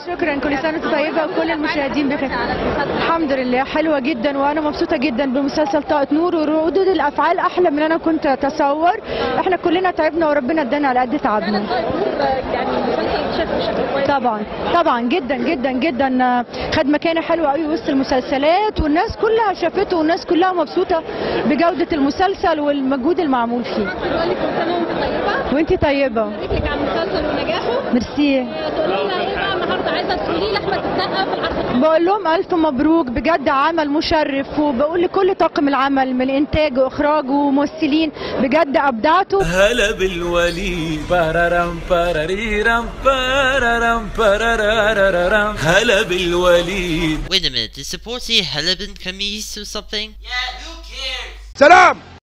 شكرا كل سنه وانت طيبه وكل المشاهدين بخير الحمد لله حلوه جدا وانا مبسوطه جدا بمسلسل طاقه نور وردود الافعال احلى من انا كنت اتصور احنا كلنا تعبنا وربنا ادانا على قد تعبنا يعني مسلسل شكله شكله كويس طبعا طبعا جدا جدا جدا آه، خد مكانه حلوه قوي وسط المسلسلات والناس كلها شافته والناس كلها مبسوطه بجوده المسلسل والمجهود المعمول فيه بقول لك كل سنه وانت طيبه وانت طيبه بارك لك على المسلسل ونجاحه ميرسي تقولي لنا ايه بقى النهارده عايزه تقولي لاحمد السقا في العرض بقول لهم الف مبروك بجد عمل مشرف وبقول لكل طاقم العمل من انتاج واخراج وممثلين بجد ابدعتوا هلا بالوليد بارارام باراريرام بارارام بارارارارام هلا بالوليد Wait a minute, is Supporty Helebin Kamis or something? Yeah, who cares? سلام